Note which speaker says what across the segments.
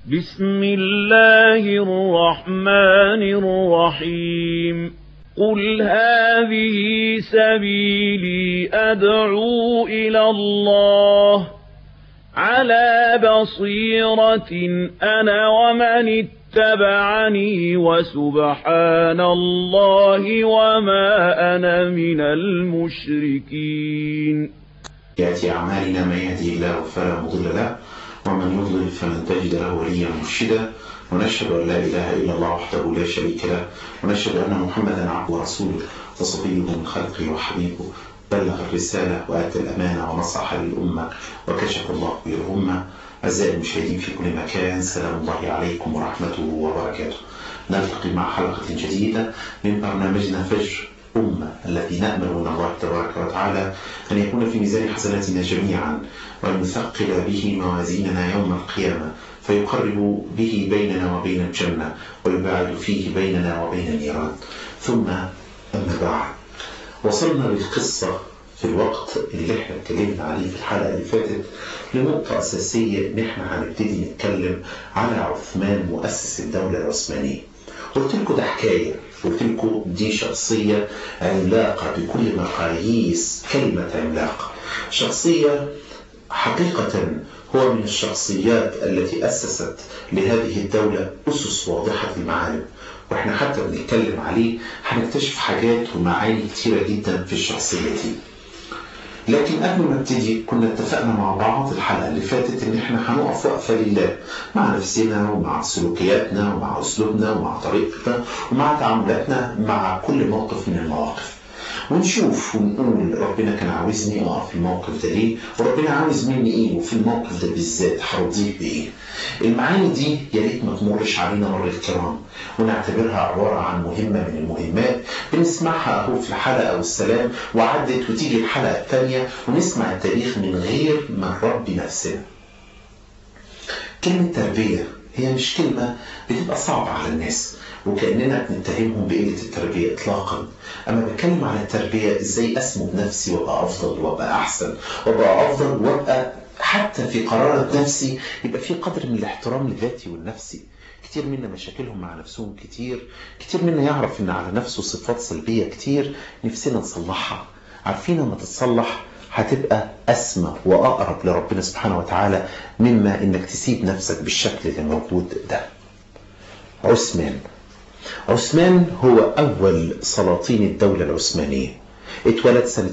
Speaker 1: بسم الله الرحمن الرحيم قل هذه سبيلي أدعو إلى الله على بصيرة أنا ومن اتبعني وسبحان الله وما أنا من المشركين
Speaker 2: يأتي أعمالنا من يهدي الله فلا مضل له ومن يضلل فلن تجد له وليا مرشدا ونشهد أن لا إله إلا الله وحده لا شريك له ونشهد أن محمدا عبده ورسوله وصفيه من خلقه وحبيبه بلغ الرسالة وآتى الأمانة ونصح للأمة وكشف الله به الأمة أعزائي المشاهدين في كل مكان سلام الله عليكم ورحمته وبركاته نلتقي مع حلقة جديدة من برنامجنا فجر أمة الذي نأمل من الله تبارك وتعالى أن يكون في ميزان حسناتنا جميعا وأن يثقل به موازيننا يوم القيامة فيقرب به بيننا وبين الجنة ويباعد فيه بيننا وبين النيران ثم أما بعد وصلنا بالقصة في الوقت اللي احنا اتكلمنا عليه في الحلقة اللي فاتت لنقطة أساسية إن احنا هنبتدي نتكلم على عثمان مؤسس الدولة العثمانية. قلت لكم ده حكاية، قلت لكم دي شخصية عملاقة بكل مقاييس كلمة عملاقة. شخصية حقيقة هو من الشخصيات التي أسست لهذه الدولة أسس واضحة المعالم واحنا حتى بنتكلم عليه هنكتشف حاجات ومعاني كتيرة جدا في الشخصية دي لكن قبل ما نبتدي كنا اتفقنا مع بعض الحلقة اللي فاتت ان احنا هنقف وقفة لله مع نفسنا ومع سلوكياتنا ومع اسلوبنا ومع طريقتنا ومع تعاملاتنا مع كل موقف من المواقف ونشوف ونقول ربنا كان عاوزني اقف في الموقف ده ليه وربنا عاوز مني ايه وفي الموقف ده بالذات هرضيه بايه المعاني دي يا ريت ما تمرش علينا مر الكرام ونعتبرها عبارة عن مهمة من المهمات بنسمعها اهو في الحلقة والسلام وعدت وتيجي الحلقة الثانية ونسمع التاريخ من غير ما نربي نفسنا كلمة تربية هي مش كلمة بتبقى صعبة على الناس وكأننا بنتهمهم بقلة التربية إطلاقا أما بتكلم على التربية إزاي أسمو بنفسي وأبقى أفضل وأبقى أحسن وأبقى أفضل وأبقى حتى في قرارة نفسي يبقى في قدر من الاحترام لذاتي ولنفسي كتير منا مشاكلهم مع نفسهم كتير كتير منا يعرف ان على نفسه صفات سلبية كتير نفسنا نصلحها عارفين لما تتصلح هتبقى أسمى وأقرب لربنا سبحانه وتعالى مما إنك تسيب نفسك بالشكل اللي موجود ده عثمان عثمان هو أول سلاطين الدولة العثمانية اتولد سنة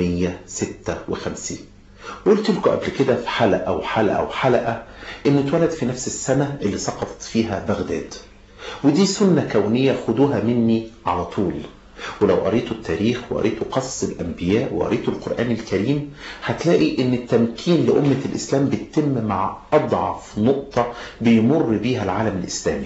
Speaker 2: 656 وقلت لكم قبل كده في حلقة وحلقة وحلقة إنه اتولد في نفس السنة اللي سقطت فيها بغداد ودي سنة كونية خدوها مني على طول ولو قريتوا التاريخ وقريتوا قصص الأنبياء وقريتوا القرآن الكريم هتلاقي إن التمكين لأمة الإسلام بيتم مع أضعف نقطة بيمر بيها العالم الإسلامي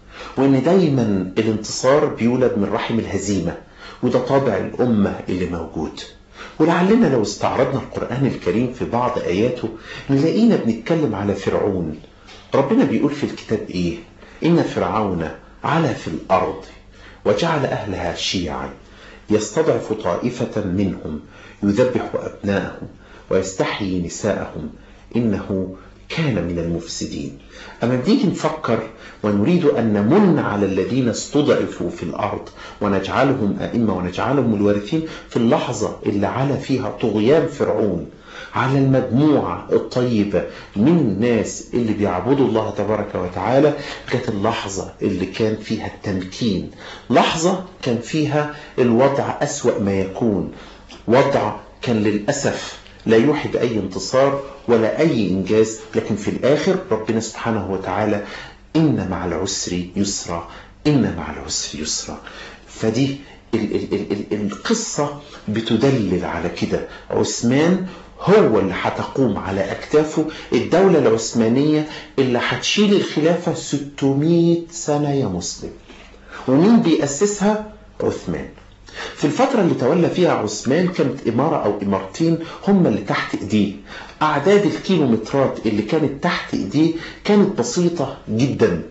Speaker 2: وإن دايما الانتصار بيولد من رحم الهزيمة وده طابع الأمة اللي موجود ولعلنا لو استعرضنا القرآن الكريم في بعض آياته نلاقينا بنتكلم على فرعون ربنا بيقول في الكتاب إيه إن فرعون علا في الأرض وجعل أهلها شيعا يستضعف طائفة منهم يذبح أبناءهم ويستحيي نساءهم إنه كان من المفسدين أما بنيجي نفكر ونريد أن نمن على الذين استضعفوا في الأرض ونجعلهم أئمة ونجعلهم الوارثين في اللحظة اللي على فيها طغيان فرعون على المجموعة الطيبة من الناس اللي بيعبدوا الله تبارك وتعالى كانت اللحظة اللي كان فيها التمكين لحظة كان فيها الوضع أسوأ ما يكون وضع كان للأسف لا يوحي بأي انتصار ولا أي إنجاز لكن في الآخر ربنا سبحانه وتعالى إن مع العسر يسرا إن مع العسر يسرا فدي ال ال ال ال القصة بتدلل على كده عثمان هو اللي هتقوم على أكتافه الدولة العثمانية اللي هتشيل الخلافة 600 سنة يا مسلم ومين بيأسسها؟ عثمان في الفترة اللي تولى فيها عثمان كانت إمارة أو إمارتين هم اللي تحت إيديه أعداد الكيلومترات اللي كانت تحت إيديه كانت بسيطة جدا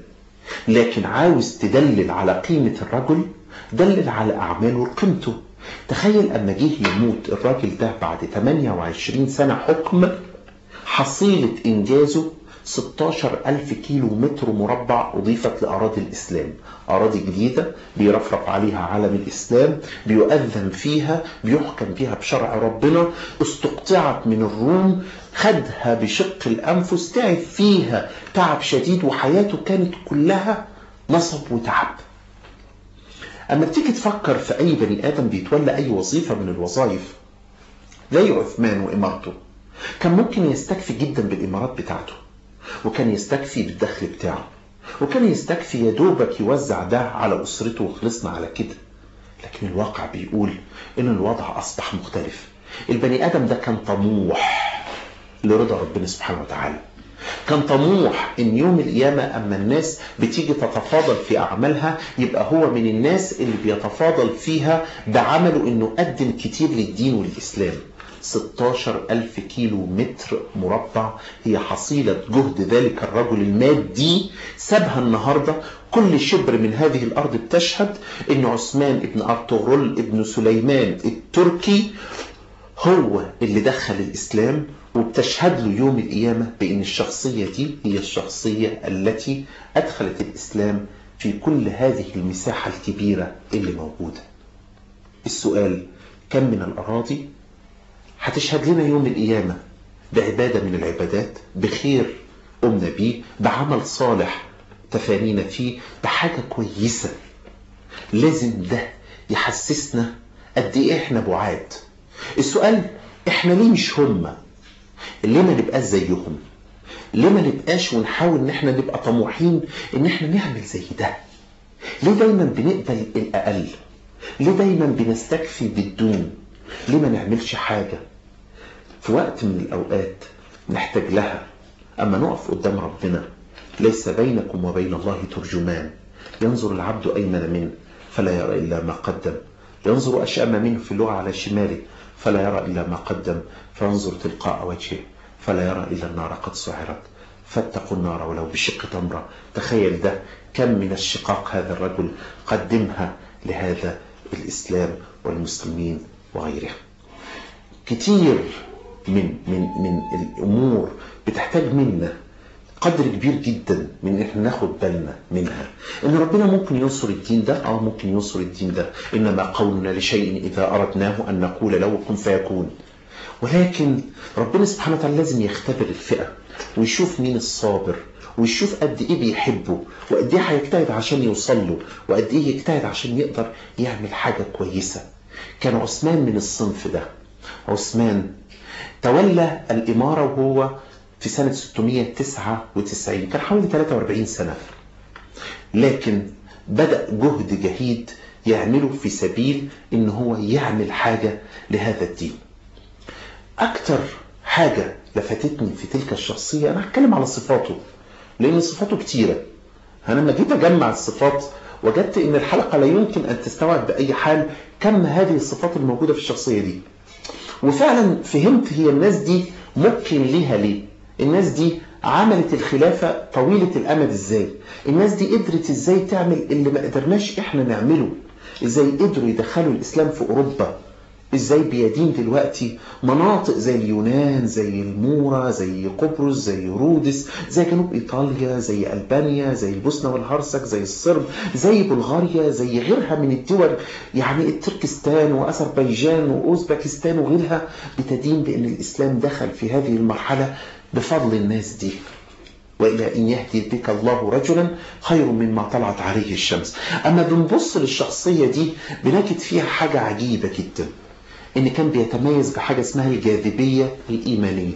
Speaker 2: لكن عاوز تدلل على قيمة الرجل دلل على أعماله وقيمته تخيل أما جه يموت الراجل ده بعد 28 سنة حكم حصيلة إنجازه 16 ألف كيلو متر مربع أضيفت لأراضي الإسلام أراضي جديدة بيرفرف عليها علم الإسلام بيؤذن فيها بيحكم فيها بشرع ربنا استقطعت من الروم خدها بشق الأنفس تعب فيها تعب شديد وحياته كانت كلها نصب وتعب أما بتيجي تفكر في أي بني آدم بيتولى أي وظيفة من الوظائف زي عثمان وإمارته كان ممكن يستكفي جدا بالإمارات بتاعته وكان يستكفي بالدخل بتاعه وكان يستكفي يا دوبك يوزع ده على أسرته وخلصنا على كده لكن الواقع بيقول إن الوضع أصبح مختلف البني آدم ده كان طموح لرضا ربنا سبحانه وتعالى كان طموح ان يوم القيامة اما الناس بتيجي تتفاضل في اعمالها يبقى هو من الناس اللي بيتفاضل فيها بعمله انه قدم كتير للدين والاسلام 16 ألف كيلو متر مربع هي حصيلة جهد ذلك الرجل المادي سابها النهاردة كل شبر من هذه الأرض بتشهد أن عثمان ابن أرطغرل ابن سليمان التركي هو اللي دخل الإسلام وبتشهد له يوم القيامة بأن الشخصية دي هي الشخصية التي أدخلت الإسلام في كل هذه المساحة الكبيرة اللي موجودة السؤال كم من الأراضي هتشهد لنا يوم القيامة بعبادة من العبادات بخير قمنا بيه بعمل صالح تفانينا فيه بحاجة كويسة لازم ده يحسسنا قد ايه احنا بعاد السؤال احنا ليه مش هم ليه ما نبقاش زيهم ليه ما نبقاش ونحاول ان احنا نبقى طموحين ان احنا نعمل زي ده ليه دايما بنقبل الاقل ليه دايما بنستكفي بالدون ليه ما نعملش حاجة في وقت من الأوقات نحتاج لها أما نقف قدام ربنا ليس بينكم وبين الله ترجمان ينظر العبد أيمن منه فلا يرى إلا ما قدم ينظر أشأم منه في اللغة على شماله فلا يرى إلا ما قدم فينظر تلقاء وجهه فلا يرى إلا النار قد سعرت فاتقوا النار ولو بشق تمرة تخيل ده كم من الشقاق هذا الرجل قدمها لهذا الإسلام والمسلمين وغيرها كتير من من من الامور بتحتاج منا قدر كبير جدا من ان احنا ناخد بالنا منها ان ربنا ممكن ينصر الدين ده اه ممكن ينصر الدين ده انما قولنا لشيء اذا اردناه ان نقول له كن فيكون ولكن ربنا سبحانه وتعالى لازم يختبر الفئه ويشوف مين الصابر ويشوف قد ايه بيحبه وقد ايه هيجتهد عشان يوصل له وقد ايه يجتهد عشان يقدر يعمل حاجه كويسه كان عثمان من الصنف ده عثمان تولى الإمارة وهو في سنة 699 كان حوالي 43 سنة لكن بدأ جهد جهيد يعمله في سبيل ان هو يعمل حاجة لهذا الدين اكتر حاجة لفتتني في تلك الشخصية انا هتكلم على صفاته لان صفاته كتيرة انا لما جيت اجمع الصفات وجدت ان الحلقة لا يمكن ان تستوعب باي حال كم هذه الصفات الموجودة في الشخصية دي وفعلا فهمت هي الناس دي ممكن ليها ليه الناس دي عملت الخلافة طويلة الأمد ازاي الناس دي قدرت ازاي تعمل اللي ما قدرناش احنا نعمله ازاي قدروا يدخلوا الإسلام في أوروبا ازاي بيدين دلوقتي مناطق زي اليونان زي المورا زي قبرص زي رودس زي جنوب ايطاليا زي البانيا زي البوسنه والهرسك زي الصرب زي بلغاريا زي غيرها من الدول يعني تركستان واذربيجان واوزبكستان وغيرها بتدين بان الاسلام دخل في هذه المرحله بفضل الناس دي وإلى أن يهدي بك الله رجلا خير مما طلعت عليه الشمس أما بنبص للشخصية دي بنجد فيها حاجة عجيبة جدا ان كان بيتميز بحاجة اسمها الجاذبية الإيمانية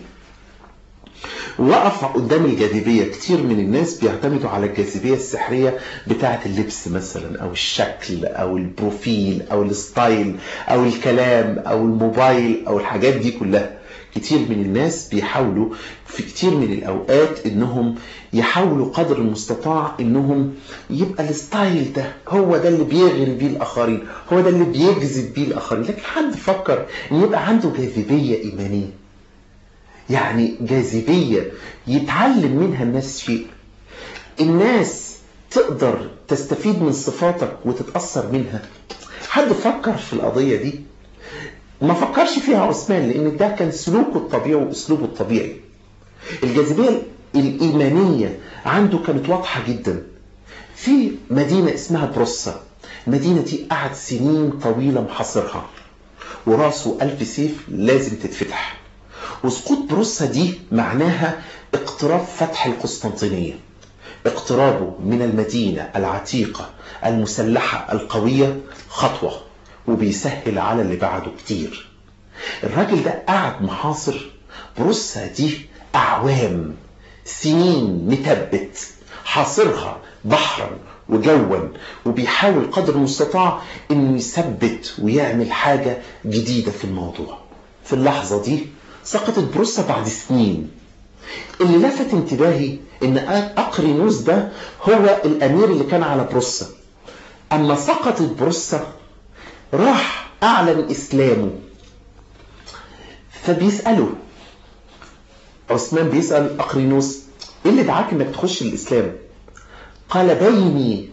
Speaker 2: وقف قدام الجاذبية كتير من الناس بيعتمدوا على الجاذبية السحرية بتاعة اللبس مثلا أو الشكل أو البروفيل أو الستايل أو الكلام أو الموبايل أو الحاجات دي كلها كتير من الناس بيحاولوا في كتير من الأوقات إنهم يحاولوا قدر المستطاع إنهم يبقى الستايل ده هو ده اللي بيغري بيه الآخرين هو ده اللي بيجذب بيه الآخرين لكن حد فكر إن يبقى عنده جاذبية إيمانية يعني جاذبية يتعلم منها الناس شيء الناس تقدر تستفيد من صفاتك وتتأثر منها حد فكر في القضية دي ما فكرش فيها عثمان لان ده كان سلوكه الطبيعي واسلوبه الطبيعي الجاذبيه الإيمانية عنده كانت واضحة جدا في مدينة اسمها بروسا المدينة دي قعد سنين طويلة محاصرها وراسه ألف سيف لازم تتفتح وسقوط بروسا دي معناها اقتراب فتح القسطنطينية اقترابه من المدينة العتيقة المسلحة القوية خطوة وبيسهل على اللي بعده كتير الراجل ده قعد محاصر بروسا دي أعوام سنين متبت حاصرها بحرا وجوا وبيحاول قدر المستطاع انه يثبت ويعمل حاجة جديدة في الموضوع في اللحظة دي سقطت بروسا بعد سنين اللي لفت انتباهي ان اقرينوس ده هو الامير اللي كان على بروسا اما سقطت بروسا راح اعلن اسلامه فبيسأله عثمان بيسأل اقرينوس ايه اللي دعاك انك تخش الاسلام قال بيني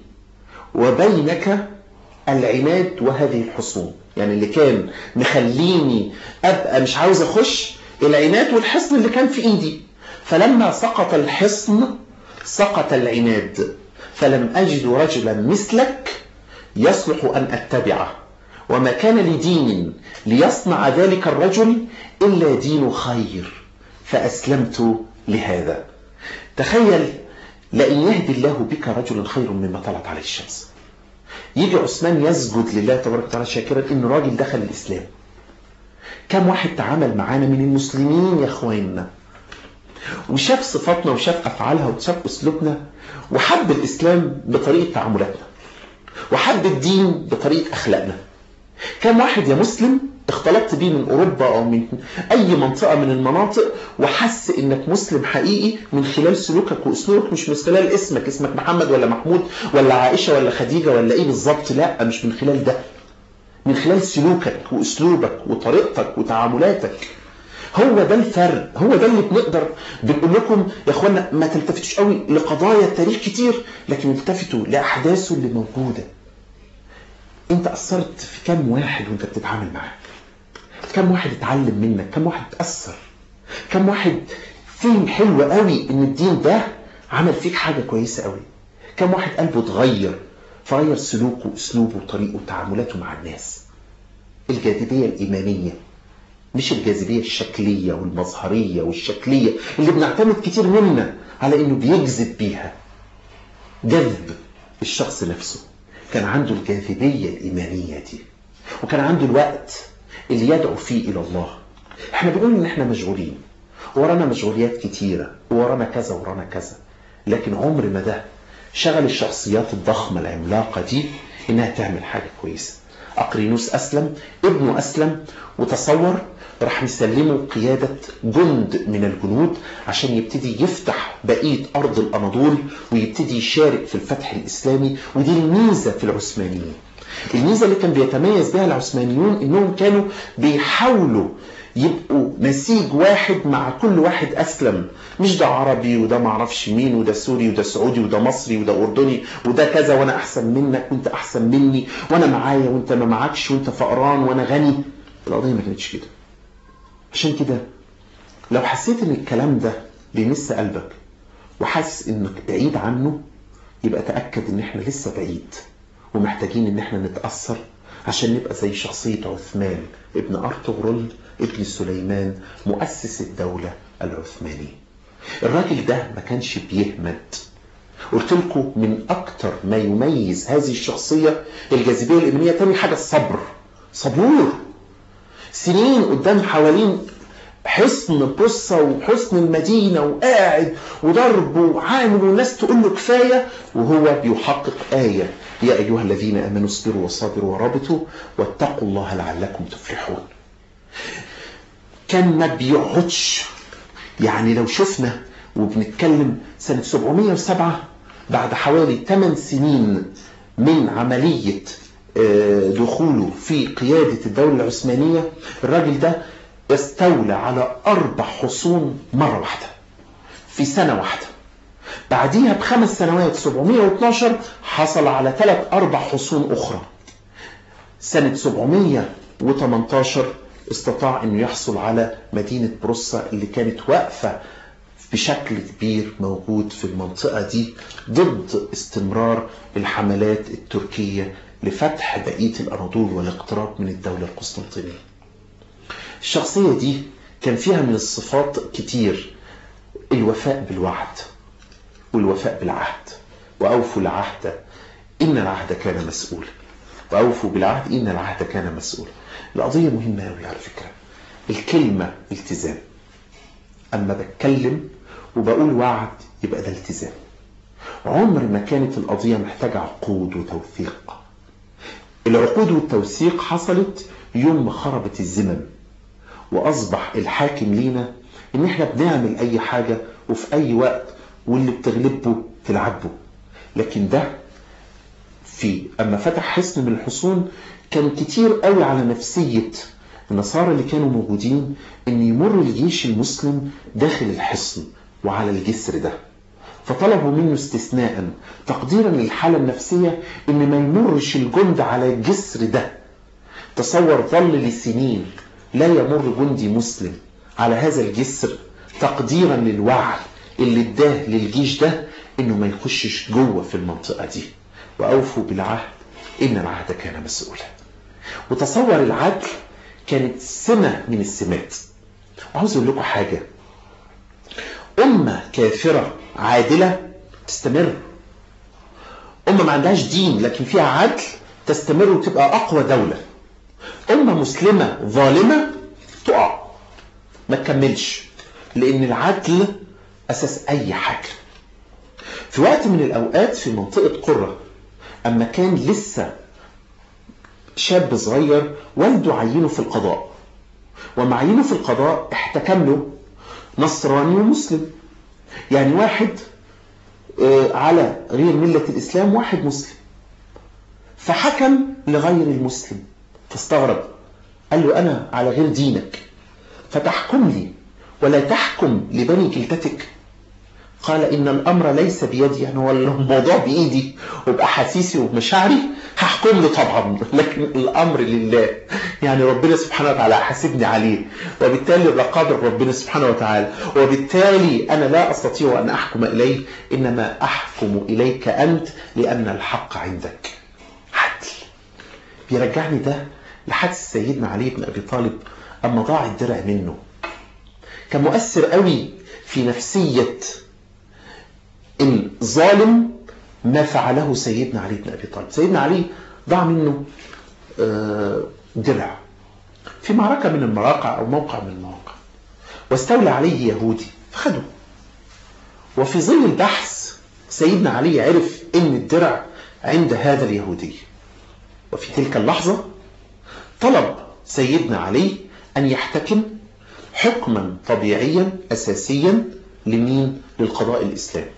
Speaker 2: وبينك العناد وهذه الحصون يعني اللي كان مخليني ابقى مش عاوز اخش العناد والحصن اللي كان في ايدي فلما سقط الحصن سقط العناد فلم اجد رجلا مثلك يصلح ان اتبعه وما كان لدين ليصنع ذلك الرجل الا دين خير فاسلمت لهذا تخيل لأن يهدي الله بك رجلا خير مما طلعت عليه الشمس يجي عثمان يسجد لله تبارك وتعالى شاكرا ان راجل دخل الاسلام كم واحد تعامل معانا من المسلمين يا اخواننا وشاف صفاتنا وشاف افعالها وشاف اسلوبنا وحب الاسلام بطريقه تعاملاتنا وحب الدين بطريقه اخلاقنا كم واحد يا مسلم اختلطت بيه من اوروبا او من اي منطقه من المناطق وحس انك مسلم حقيقي من خلال سلوكك واسلوبك مش من خلال اسمك اسمك محمد ولا محمود ولا عائشه ولا خديجه ولا ايه بالظبط لا مش من خلال ده من خلال سلوكك واسلوبك وطريقتك وتعاملاتك هو ده الفرق هو ده اللي بنقدر بنقول لكم يا اخوانا ما تلتفتوش قوي لقضايا التاريخ كتير لكن التفتوا لاحداثه اللي موجوده انت اثرت في كم واحد وانت بتتعامل معاه كم واحد اتعلم منك كم واحد اتأثر كم واحد فهم حلو قوي ان الدين ده عمل فيك حاجة كويسة قوي كم واحد قلبه اتغير فغير سلوكه واسلوبه وطريقه وتعاملاته مع الناس الجاذبية الإيمانية مش الجاذبية الشكلية والمظهرية والشكلية اللي بنعتمد كتير منا على انه بيجذب بيها جذب الشخص نفسه كان عنده الجاذبية الإيمانية دي وكان عنده الوقت اللي يدعو فيه إلى الله احنا بنقول ان احنا مشغولين ورانا مشغوليات كتيرة ورانا كذا ورانا كذا لكن عمر ما ده شغل الشخصيات الضخمة العملاقة دي انها تعمل حاجة كويسة أقرينوس أسلم ابنه أسلم وتصور راح مسلمه قيادة جند من الجنود عشان يبتدي يفتح بقية أرض الأناضول ويبتدي يشارك في الفتح الإسلامي ودي الميزة في العثمانيين الميزة اللي كان بيتميز بها العثمانيون انهم كانوا بيحاولوا يبقوا نسيج واحد مع كل واحد اسلم مش ده عربي وده معرفش مين وده سوري وده سعودي وده مصري وده اردني وده كذا وانا احسن منك وانت احسن مني وانا معايا وانت ما معكش وانت فقران وانا غني القضيه ما كانتش كده عشان كده لو حسيت ان الكلام ده بيمس قلبك وحاسس انك بعيد عنه يبقى تاكد ان احنا لسه بعيد ومحتاجين ان احنا نتأثر عشان نبقى زي شخصية عثمان ابن أرطغرل ابن سليمان مؤسس الدولة العثمانية الراجل ده ما كانش بيهمد قلت لكم من أكتر ما يميز هذه الشخصية الجاذبية الإيمانية تاني حاجة الصبر صبور سنين قدام حوالين حصن بصة وحصن المدينة وقاعد وضرب وعامل والناس تقول له كفاية وهو بيحقق آية يا أيها الذين آمنوا اصبروا وصابروا ورابطوا واتقوا الله لعلكم تفلحون كان ما بيقعدش يعني لو شفنا وبنتكلم سنة 707 بعد حوالي 8 سنين من عملية دخوله في قيادة الدولة العثمانية الراجل ده استولى على أربع حصون مرة واحدة في سنة واحدة بعديها بخمس سنوات 712 حصل على ثلاث أربع حصون أخرى سنة 718 استطاع أنه يحصل على مدينة بروسا اللي كانت واقفة بشكل كبير موجود في المنطقة دي ضد استمرار الحملات التركية لفتح بقية الأناضول والاقتراب من الدولة القسطنطينية الشخصية دي كان فيها من الصفات كتير الوفاء بالوعد والوفاء بالعهد وأوفوا العهد إن العهد كان مسؤولا وأوفوا بالعهد إن العهد كان مسؤولا القضية مهمة أوي على فكرة الكلمة التزام أما بتكلم وبقول وعد يبقى ده التزام عمر ما كانت القضية محتاجة عقود وتوثيق العقود والتوثيق حصلت يوم ما خربت الزمن وأصبح الحاكم لينا إن إحنا بنعمل أي حاجة وفي أي وقت واللي بتغلبه تلعبه لكن ده في أما فتح حصن من الحصون كان كتير قوي على نفسية النصارى اللي كانوا موجودين ان يمر الجيش المسلم داخل الحصن وعلى الجسر ده فطلبوا منه استثناء تقديرا للحالة النفسية ان ما يمرش الجند على الجسر ده تصور ظل لسنين لا يمر جندي مسلم على هذا الجسر تقديرا للوعي اللي اداه للجيش ده انه ما يخشش جوه في المنطقة دي واوفوا بالعهد ان العهد كان مسؤولا وتصور العدل كانت سمة من السمات وعاوز اقول لكم حاجة أمة كافرة عادلة تستمر أمة ما عندهاش دين لكن فيها عدل تستمر وتبقى أقوى دولة أمة مسلمة ظالمة تقع ما تكملش لأن العدل أساس أي حاجة في وقت من الأوقات في منطقة قرة أما كان لسه شاب صغير والده عينه في القضاء ومع عينه في القضاء احتكم له نصراني ومسلم يعني واحد على غير ملة الإسلام واحد مسلم فحكم لغير المسلم فاستغرب قال له أنا على غير دينك فتحكم لي ولا تحكم لبني كلتتك قال إن الأمر ليس بيدي يعني هو الموضوع بإيدي وبأحاسيسي وبمشاعري هحكم له طبعا لكن الأمر لله يعني ربنا سبحانه وتعالى حاسبني عليه وبالتالي الرقابة ربنا سبحانه وتعالى وبالتالي أنا لا أستطيع أن أحكم إليه إنما أحكم إليك أنت لأن الحق عندك عدل بيرجعني ده لحدث سيدنا علي بن أبي طالب أما ضاع الدرع منه كان مؤثر قوي في نفسية الظالم ما فعله سيدنا علي بن أبي طالب سيدنا علي ضاع منه درع في معركة من المواقع أو موقع من المواقع واستولى عليه يهودي فخده وفي ظل البحث سيدنا علي عرف ان الدرع عند هذا اليهودي وفي تلك اللحظة طلب سيدنا علي أن يحتكم حكما طبيعيا أساسيا لمين؟ للقضاء الإسلامي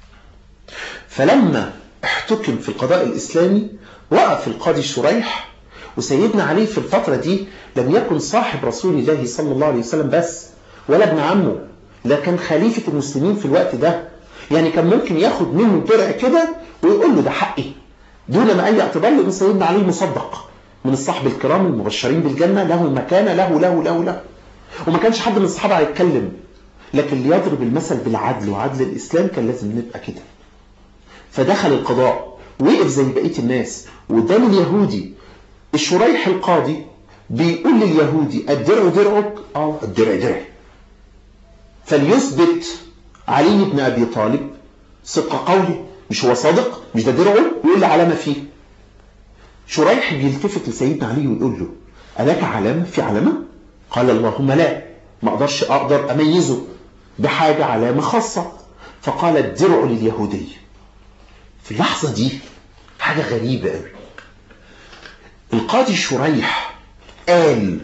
Speaker 2: فلما احتكم في القضاء الإسلامي وقف القاضي شريح وسيدنا علي في الفترة دي لم يكن صاحب رسول الله صلى الله عليه وسلم بس ولا ابن عمه ده كان خليفة المسلمين في الوقت ده يعني كان ممكن ياخد منه الدرع كده ويقول له ده حقي دون ما أي اعتبار لأن سيدنا علي مصدق من الصحب الكرام المبشرين بالجنة له مكانة له له له له وما كانش حد من الصحابة هيتكلم لكن اللي يضرب المثل بالعدل وعدل الإسلام كان لازم نبقى كده فدخل القضاء وقف زي بقية الناس وقدام اليهودي الشريح القاضي بيقول لليهودي الدرع درعك اه الدرع درعي فليثبت علي بن أبي طالب صدق قوله مش هو صادق مش ده درعه ويقول لي علامة فيه شريح بيلتفت لسيدنا علي ويقول له ألك علامة في علامة قال اللهم لا ما أقدرش أقدر أميزه بحاجة علامة خاصة فقال الدرع لليهودي في اللحظة دي حاجة غريبة قوي القاضي شريح قال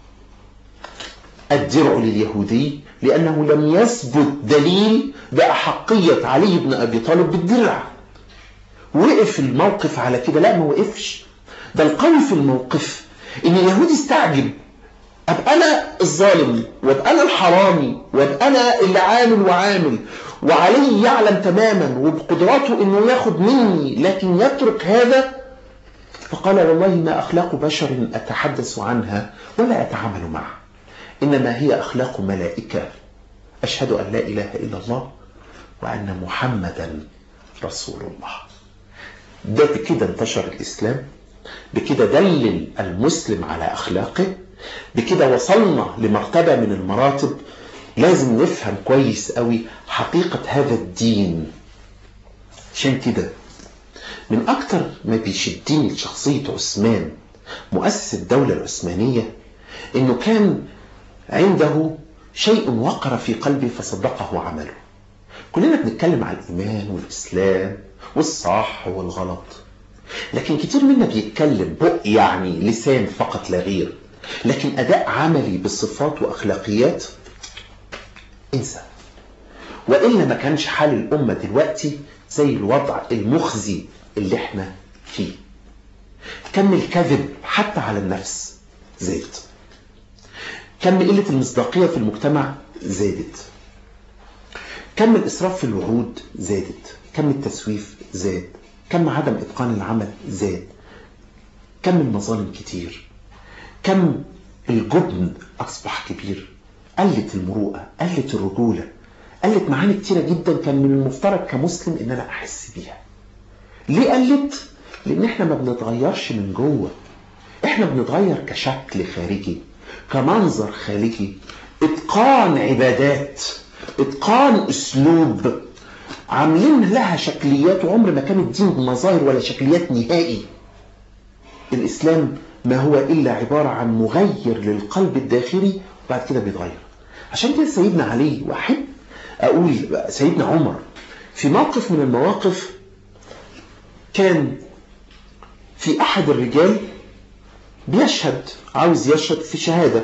Speaker 2: الدرع لليهودي لأنه لم يثبت دليل بأحقية علي بن أبي طالب بالدرع وقف الموقف على كده لا ما وقفش ده القوي في الموقف ان اليهودي استعجب ابقى انا الظالم وابقى انا الحرامي وابقى انا اللي عامل وعامل وعليه يعلم تماما وبقدراته انه ياخد مني لكن يترك هذا فقال والله ما اخلاق بشر اتحدث عنها ولا اتعامل معها انما هي اخلاق ملائكه أشهد أن لا إله إلا الله وأن محمدا رسول الله ده بكده انتشر الإسلام بكده دلل المسلم على أخلاقه بكده وصلنا لمرتبة من المراتب لازم نفهم كويس قوي حقيقة هذا الدين عشان كده من أكتر ما بيشدني لشخصية عثمان مؤسس الدولة العثمانية إنه كان عنده شيء وقر في قلبه فصدقه عمله كلنا بنتكلم عن الإيمان والإسلام والصح والغلط لكن كتير منا بيتكلم بق يعني لسان فقط لا غير لكن أداء عملي بصفات وأخلاقيات انسى وإلا ما كانش حال الأمة دلوقتي زي الوضع المخزي اللي احنا فيه كم الكذب حتى على النفس زاد كم قلة المصداقية في المجتمع زادت كم الإسراف في الوعود زادت كم التسويف زاد كم عدم إتقان العمل زاد كم المظالم كتير كم الجبن أصبح كبير قلت المروءة قلت الرجولة قلت معاني كتيرة جدا كان من المفترض كمسلم ان انا احس بيها ليه قلت لان احنا ما بنتغيرش من جوه احنا بنتغير كشكل خارجي كمنظر خارجي اتقان عبادات اتقان اسلوب عاملين لها شكليات وعمر ما كان الدين مظاهر ولا شكليات نهائي الاسلام ما هو الا عبارة عن مغير للقلب الداخلي وبعد كده بيتغير عشان كده سيدنا علي واحب أقول سيدنا عمر في موقف من المواقف كان في أحد الرجال بيشهد عاوز يشهد في شهادة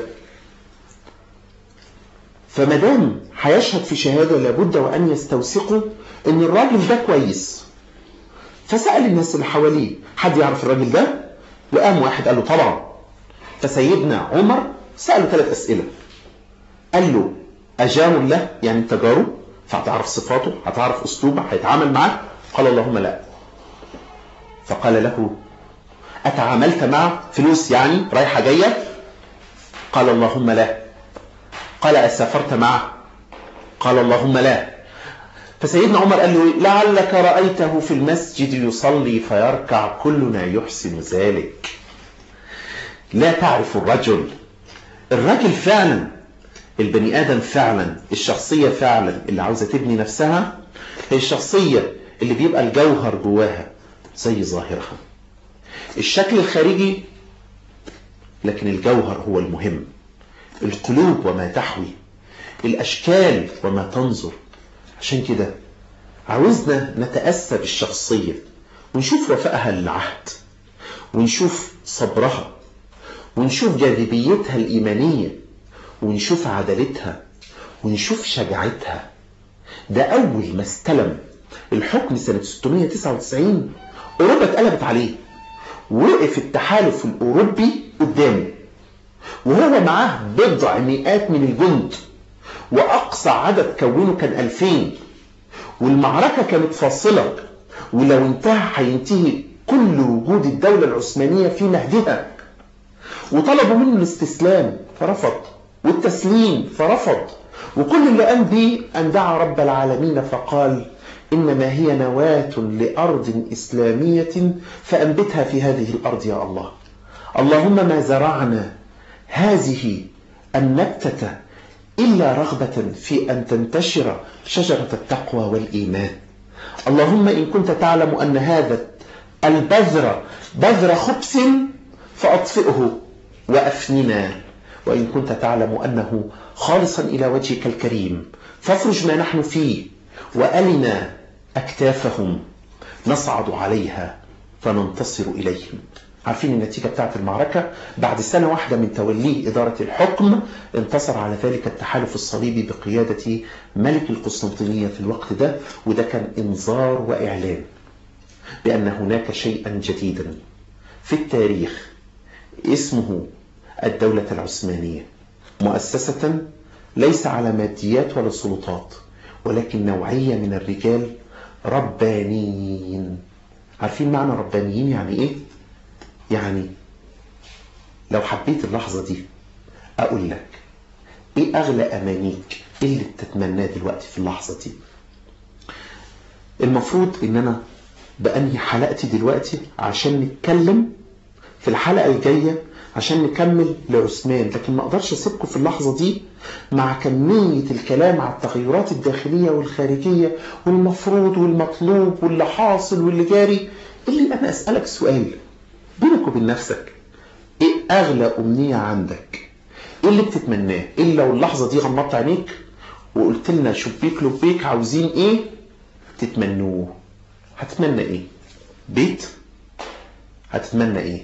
Speaker 2: فمدام هيشهد في شهادة لابد وأن يستوثقوا أن الراجل ده كويس فسأل الناس اللي حواليه حد يعرف الراجل ده وقام واحد قال له طبعا فسيدنا عمر سأله ثلاث أسئلة قال له أجار له يعني انت جاره فهتعرف صفاته هتعرف أسلوبه هيتعامل معاه قال اللهم لا فقال له أتعاملت معه فلوس يعني رايحة جاية قال اللهم لا قال أسافرت معه قال اللهم لا فسيدنا عمر قال له لعلك رأيته في المسجد يصلي فيركع كلنا يحسن ذلك لا تعرف الرجل الرجل فعلا البني آدم فعلا الشخصية فعلا اللي عاوزة تبني نفسها هي الشخصية اللي بيبقى الجوهر جواها زي ظاهرها الشكل الخارجي لكن الجوهر هو المهم القلوب وما تحوي الأشكال وما تنظر عشان كده عاوزنا نتأسى بالشخصية ونشوف وفائها للعهد ونشوف صبرها ونشوف جاذبيتها الإيمانية ونشوف عدالتها ونشوف شجاعتها ده أول ما استلم الحكم سنة 699 أوروبا اتقلبت عليه وقف التحالف الأوروبي قدامه وهو معاه بضع مئات من الجند وأقصى عدد كونه كان ألفين والمعركة كانت فاصلة ولو انتهى هينتهي كل وجود الدولة العثمانية في مهدها وطلبوا منه الاستسلام فرفض والتسليم فرفض وكل اللي قام بيه أن دعا رب العالمين فقال إنما هي نواة لأرض إسلامية فأنبتها في هذه الأرض يا الله اللهم ما زرعنا هذه النبتة إلا رغبة في أن تنتشر شجرة التقوى والإيمان اللهم إن كنت تعلم أن هذا البذر بذر خبث فأطفئه وأفننا وإن كنت تعلم أنه خالصا إلى وجهك الكريم فافرج ما نحن فيه وألنا أكتافهم نصعد عليها فننتصر إليهم عارفين النتيجة بتاعت المعركة بعد سنة واحدة من توليه إدارة الحكم انتصر على ذلك التحالف الصليبي بقيادة ملك القسطنطينية في الوقت ده وده كان إنذار وإعلان بأن هناك شيئا جديدا في التاريخ اسمه الدولة العثمانية مؤسسة ليس على ماديات ولا سلطات ولكن نوعية من الرجال ربانيين عارفين معنى ربانيين يعني ايه؟ يعني لو حبيت اللحظة دي اقول لك ايه اغلى امانيك ايه اللي بتتمناه دلوقتي في اللحظة دي المفروض ان انا بأنهي حلقتي دلوقتي عشان نتكلم في الحلقة الجاية عشان نكمل لعثمان لكن ما اقدرش اسيبكم في اللحظة دي مع كمية الكلام على التغيرات الداخلية والخارجية والمفروض والمطلوب واللي حاصل واللي جاري اللي انا اسألك سؤال بينك وبين نفسك ايه اغلى امنية عندك ايه اللي بتتمناه ايه لو اللحظة دي غمضت عينيك وقلت لنا شبيك لبيك عاوزين ايه تتمنوه هتتمنى ايه بيت هتتمنى ايه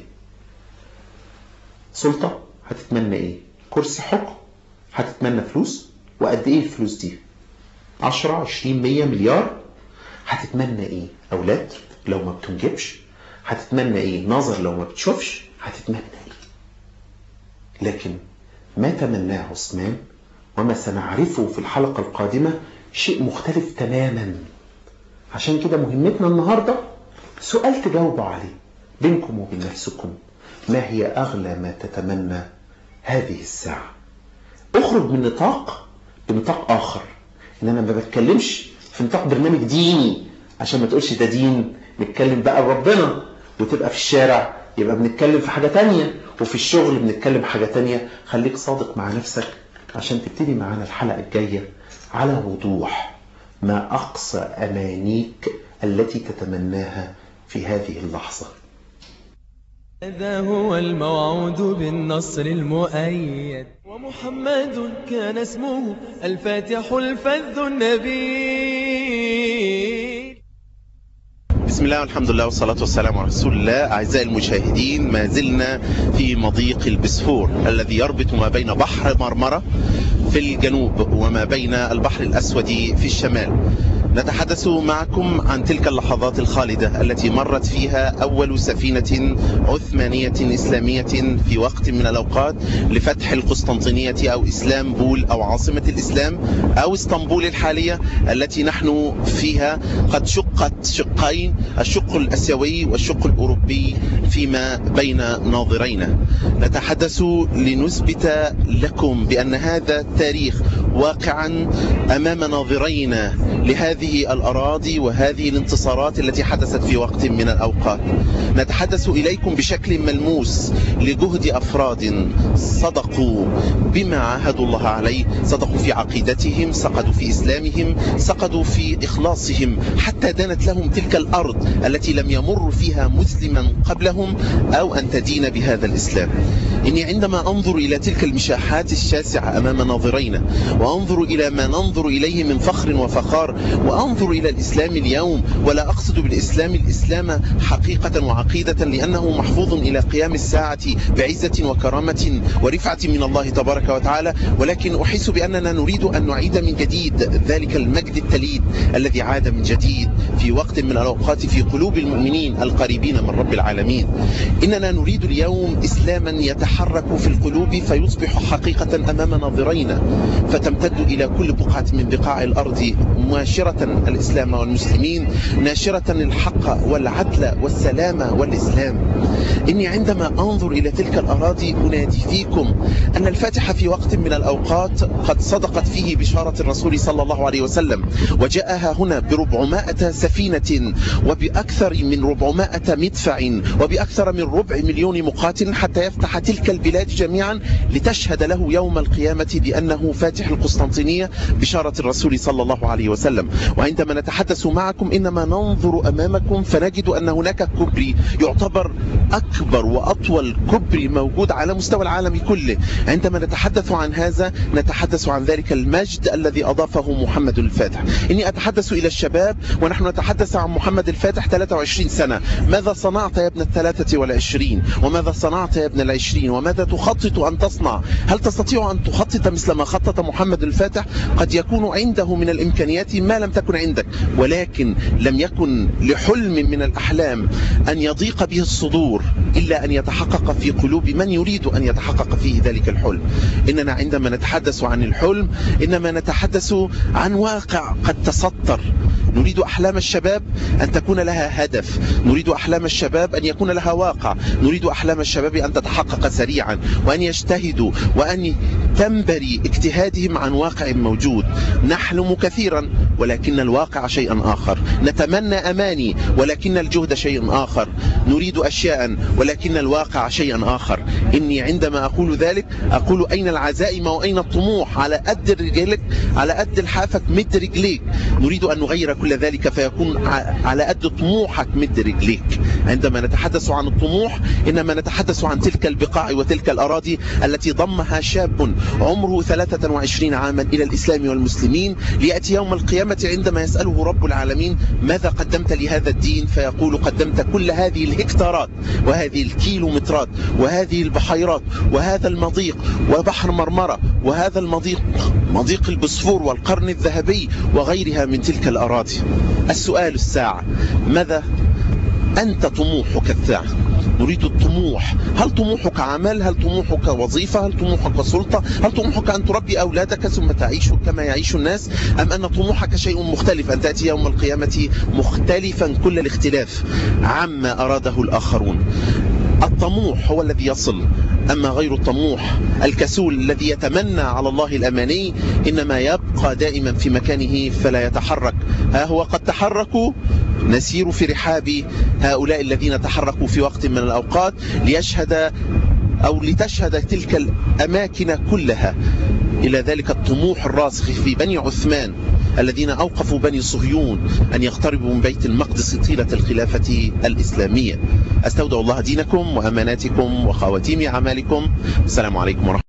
Speaker 2: سلطة هتتمنى ايه كرسي حكم هتتمنى فلوس وقد ايه الفلوس دي عشرة عشرين مية مليار هتتمنى ايه اولاد لو ما بتنجبش هتتمنى ايه نظر لو ما بتشوفش هتتمنى ايه لكن ما تمناه عثمان وما سنعرفه في الحلقة القادمة شيء مختلف تماما عشان كده مهمتنا النهاردة سؤال تجاوبوا عليه بينكم وبين نفسكم ما هي أغلى ما تتمنى هذه الساعة اخرج من نطاق بنطاق آخر إن أنا ما بتكلمش في نطاق برنامج ديني عشان ما تقولش ده دين نتكلم بقى ربنا وتبقى في الشارع يبقى بنتكلم في حاجة تانية وفي الشغل بنتكلم حاجة تانية خليك صادق مع نفسك عشان تبتدي معانا الحلقة الجاية على وضوح ما أقصى أمانيك التي تتمناها في هذه اللحظة
Speaker 3: هذا هو الموعود بالنصر المؤيد ومحمد كان اسمه الفاتح الفذ النبي
Speaker 4: بسم الله والحمد لله والصلاة والسلام على رسول الله أعزائي المشاهدين ما زلنا في مضيق البسفور الذي يربط ما بين بحر مرمرة في الجنوب وما بين البحر الأسود في الشمال نتحدث معكم عن تلك اللحظات الخالدة التي مرت فيها أول سفينة عثمانية إسلامية في وقت من الأوقات لفتح القسطنطينية أو إسلامبول أو عاصمة الإسلام أو اسطنبول الحالية التي نحن فيها قد شقت شقين الشق الأسيوي والشق الأوروبي فيما بين ناظرينا نتحدث لنثبت لكم بأن هذا التاريخ واقعا أمام ناظرينا لهذه الأراضي وهذه الانتصارات التي حدثت في وقت من الأوقات نتحدث إليكم بشكل ملموس لجهد أفراد صدقوا بما عاهدوا الله عليه صدقوا في عقيدتهم سقدوا في إسلامهم سقدوا في إخلاصهم حتى دانت لهم تلك الأرض التي لم يمر فيها مسلما قبلهم أو أن تدين بهذا الإسلام إني عندما أنظر إلى تلك المشاحات الشاسعة أمام ناظرينا وأنظر إلى ما ننظر إليه من فخر وفخار وأنظر إلى الإسلام اليوم ولا أقصد بالإسلام الإسلام حقيقة وعقيدة لأنه محفوظ إلى قيام الساعة بعزة وكرامة ورفعة من الله تبارك وتعالى ولكن أحس بأننا نريد أن نعيد من جديد ذلك المجد التليد الذي عاد من جديد في وقت من الأوقات في قلوب المؤمنين القريبين من رب العالمين إننا نريد اليوم إسلاما يتحرك في القلوب فيصبح حقيقة أمام ناظرينا فتمتد إلى كل بقعة من بقاع الأرض ماشرة الإسلام والمسلمين ناشرة الحق والعدل والسلام والإسلام إني عندما أنظر إلى تلك الأراضي أنادي فيكم أن الفاتحة في وقت من الأوقات قد صدقت فيه بشارة الرسول صلى الله عليه وسلم وجاءها هنا بربعمائة سفينة وبأكثر من ربعمائة مدفع وبأكثر من ربع مليون مقاتل حتى يفتح تلك البلاد جميعا لتشهد له يوم القيامة بأنه فاتح القسطنطينية بشارة الرسول صلى الله عليه وسلم وعندما نتحدث معكم إنما ننظر أمامكم فنجد أن هناك كبري يعتبر أكبر وأطول كبري موجود على مستوى العالم كله عندما نتحدث عن هذا نتحدث عن ذلك المجد الذي أضافه محمد الفاتح إني أتحدث إلى الشباب ونحن نتحدث عن محمد الفاتح 23 سنة ماذا صنعت يا ابن الثلاثة والعشرين وماذا صنعت يا ابن العشرين وماذا تخطط أن تصنع هل تستطيع أن تخطط مثل ما خطط محمد الفاتح قد يكون عنده من الإمكانيات ما لم تكن عندك ولكن لم يكن لحلم من الأحلام أن يضيق به الصدور إلا أن يتحقق في قلوب من يريد أن يتحقق فيه ذلك الحلم إننا عندما نتحدث عن الحلم إنما نتحدث عن واقع قد تسطر نريد أحلام الشباب أن تكون لها هدف نريد أحلام الشباب أن يكون لها واقع نريد أحلام الشباب أن تتحقق سريعا وأن يجتهدوا وأن تنبري اجتهادهم عن واقع موجود نحلم كثيرا ولكن الواقع شيء آخر نتمنى أماني ولكن الجهد شيء آخر نريد أشياء ولكن الواقع شيء آخر إني عندما أقول ذلك أقول أين العزائم وأين الطموح على قد رجلك على قد لحافك مد رجليك نريد أن نغير كل ذلك فيكون على قد طموحك مد رجليك عندما نتحدث عن الطموح إنما نتحدث عن تلك البقاع وتلك الأراضي التي ضمها شاب عمره 23 عاما إلى الإسلام والمسلمين ليأتي يوم القيامة عندما يسأله رب العالمين ماذا قدمت لهذا الدين فيقول قدمت كل هذه الهكتارات وهذه الكيلومترات وهذه البحيرات وهذا المضيق وبحر مرمرة وهذا المضيق مضيق البسفور والقرن الذهبي وغيرها من تلك الأراضي السؤال الساعة ماذا أنت طموحك الساعة نريد الطموح هل طموحك عمل هل طموحك وظيفة هل طموحك سلطة هل طموحك أن تربي أولادك ثم تعيش كما يعيش الناس أم أن طموحك شيء مختلف أن تأتي يوم القيامة مختلفا كل الاختلاف عما أراده الآخرون الطموح هو الذي يصل أما غير الطموح الكسول الذي يتمنى على الله الأماني إنما يبقى دائما في مكانه فلا يتحرك ها هو قد تحركوا نسير في رحاب هؤلاء الذين تحركوا في وقت من الأوقات ليشهد أو لتشهد تلك الأماكن كلها إلى ذلك الطموح الراسخ في بني عثمان الذين أوقفوا بني صهيون أن يقتربوا من بيت المقدس طيلة الخلافة الإسلامية أستودع الله دينكم وأماناتكم وخواتيم أعمالكم السلام عليكم ورحمة